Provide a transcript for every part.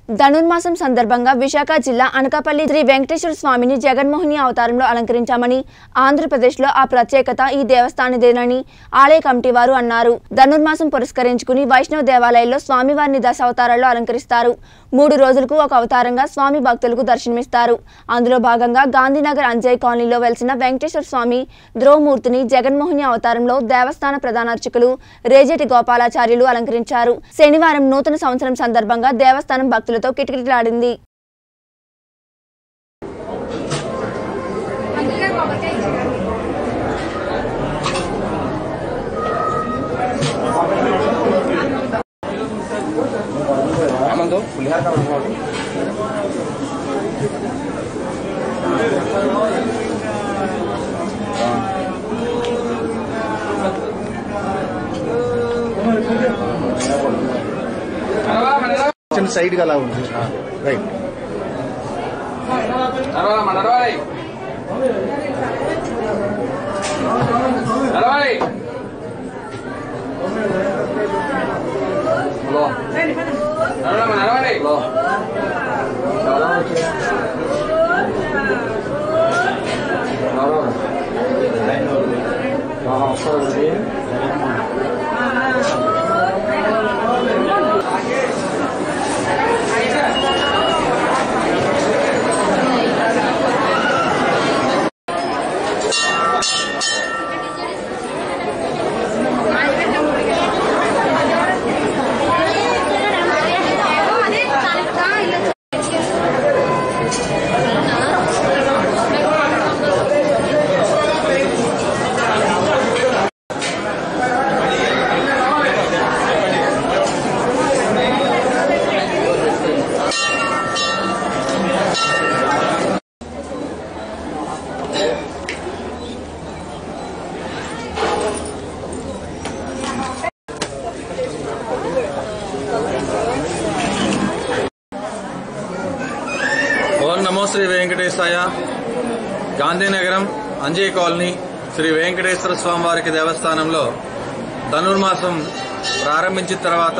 ధనుర్మాసం సందర్భంగా విశాఖ జిల్లా అనకాపల్లి శ్రీ వెంకటేశ్వర స్వామిని జగన్మోహిని అవతారంలో అలంకరించామని ఆంధ్రప్రదేశ్లో ఆ ప్రత్యేకత ఈ దేవస్థానదేనని ఆలయ కమిటీ వారు అన్నారు ధనుర్మాసం పురస్కరించుకుని వైష్ణవ దేవాలయాల్లో స్వామివారిని దశ అవతారాల్లో అలంకరిస్తారు మూడు రోజులకు ఒక అవతారంగా స్వామి భక్తులకు దర్శనమిస్తారు అందులో భాగంగా గాంధీనగర్ అంజయ్ కాలనీలో వెలిసిన వెంకటేశ్వర స్వామి ద్రోమూర్తిని జగన్మోహిని అవతారంలో దేవస్థాన ప్రధానార్చకులు రేజేటి గోపాలాచార్యులు అలంకరించారు శనివారం నూతన సంవత్సరం సందర్భంగా దేవస్థానం భక్తులతో కిటకిటలాడింది आनंद पुलिहार का नाम చిన్న సైడ్ గా అలా ఉంది రైట్ ఓం నమో శ్రీ వెంకటేశాయ గాంధీనగరం అంజయ్ కాలనీ శ్రీ వెంకటేశ్వర స్వామి వారికి దేవస్థానంలో ధనుర్మాసం ప్రారంభించిన తర్వాత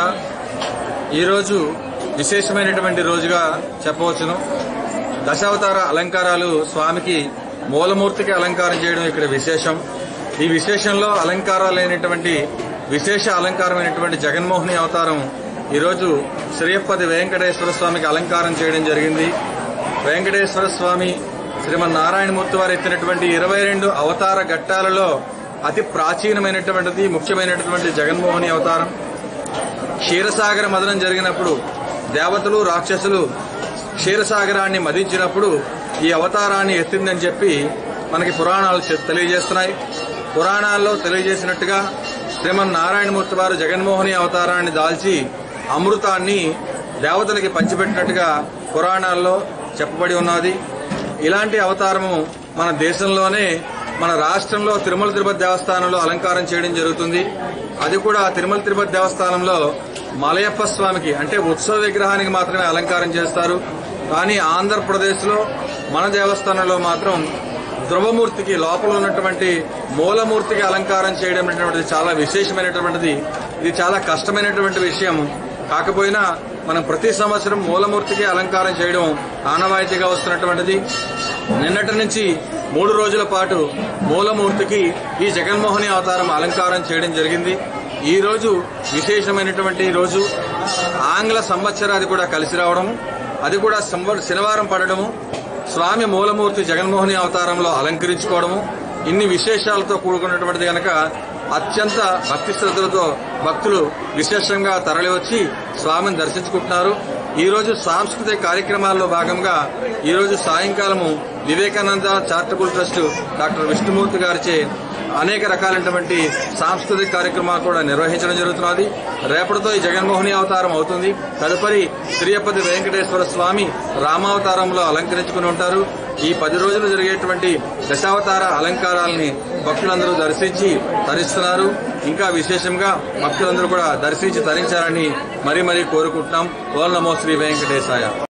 ఈరోజు విశేషమైనటువంటి రోజుగా చెప్పవచ్చును దశావతార అలంకారాలు స్వామికి మూలమూర్తికి అలంకారం చేయడం ఇక్కడ విశేషం ఈ విశేషంలో అలంకారాలైనటువంటి విశేష అలంకారమైనటువంటి జగన్మోహిని అవతారం ఈరోజు శ్రీయప్పతి వెంకటేశ్వర స్వామికి అలంకారం చేయడం జరిగింది వెంకటేశ్వర స్వామి శ్రీమన్నారాయణమూర్తి వారు ఎత్తినటువంటి ఇరవై రెండు అవతార ఘట్టాలలో అతి ప్రాచీనమైనటువంటిది ముఖ్యమైనటువంటి జగన్మోహిని అవతారం క్షీరసాగర మదనం జరిగినప్పుడు దేవతలు రాక్షసులు క్షీరసాగరాన్ని మదించినప్పుడు ఈ అవతారాన్ని ఎత్తిందని చెప్పి మనకి పురాణాలు చె- తెలియజేస్తున్నాయి పురాణాల్లో తెలియజేసినట్టుగా శ్రీమన్నారాయణమూర్తి వారు జగన్మోహిని అవతారాన్ని దాల్చి అమృతాన్ని దేవతలకి పంచిపెట్టినట్టుగా పురాణాల్లో చెప్పబడి ఉన్నది ఇలాంటి అవతారము మన దేశంలోనే మన రాష్ట్రంలో తిరుమల తిరుపతి దేవస్థానంలో అలంకారం చేయడం జరుగుతుంది అది కూడా తిరుమల తిరుపతి దేవస్థానంలో మలయప్ప స్వామికి అంటే ఉత్సవ విగ్రహానికి మాత్రమే అలంకారం చేస్తారు కానీ ఆంధ్రప్రదేశ్లో మన దేవస్థానంలో మాత్రం ధ్రువమూర్తికి లోపల ఉన్నటువంటి మూలమూర్తికి అలంకారం చేయడం అనేటువంటిది చాలా విశేషమైనటువంటిది ఇది చాలా కష్టమైనటువంటి విషయం కాకపోయినా మనం ప్రతి సంవత్సరం మూలమూర్తికి అలంకారం చేయడం ఆనవాయితీగా వస్తున్నటువంటిది నిన్నటి నుంచి మూడు రోజుల పాటు మూలమూర్తికి ఈ జగన్మోహని అవతారం అలంకారం చేయడం జరిగింది ఈ రోజు విశేషమైనటువంటి రోజు ఆంగ్ల సంవత్సరాది కూడా కలిసి రావడం అది కూడా సంవ- శనివారం పడడము స్వామి మూలమూర్తి జగన్మోహని అవతారంలో అలంకరించుకోవడము ఇన్ని విశేషాలతో కూడుకున్నటువంటిది గనక అత్యంత భక్తి శ్రద్ధలతో భక్తులు విశేషంగా తరలివచ్చి స్వామిని దర్శించుకుంటున్నారు ఈ రోజు సాంస్కృతిక కార్యక్రమాల్లో భాగంగా ఈ రోజు సాయంకాలము Vivekananda charitable trust doctor Vishnumurthy గారిచే అనేక రకాలైనటువంటి సాంస్కృతిక కార్యక్రమాలు కూడా నిర్వహించడం జరుగుతున్నది రేపటితో ఈ జగన్మోహిని అవతారం అవుతుంది తదుపరి తిరుపతి వెంకటేశ్వర స్వామి రామావతారంలో అలంకరించుకుని ఉంటారు ఈ పది రోజులు జరిగేటువంటి దశావతార అలంకారాలని భక్తులందరూ దర్శించి తరిస్తున్నారు ఇంకా విశేషంగా భక్తులందరూ కూడా దర్శించి తరించాలని మరీ మరీ కోరుకుంటున్నాం ఓం నమో శ్రీ వెంకటేశాయ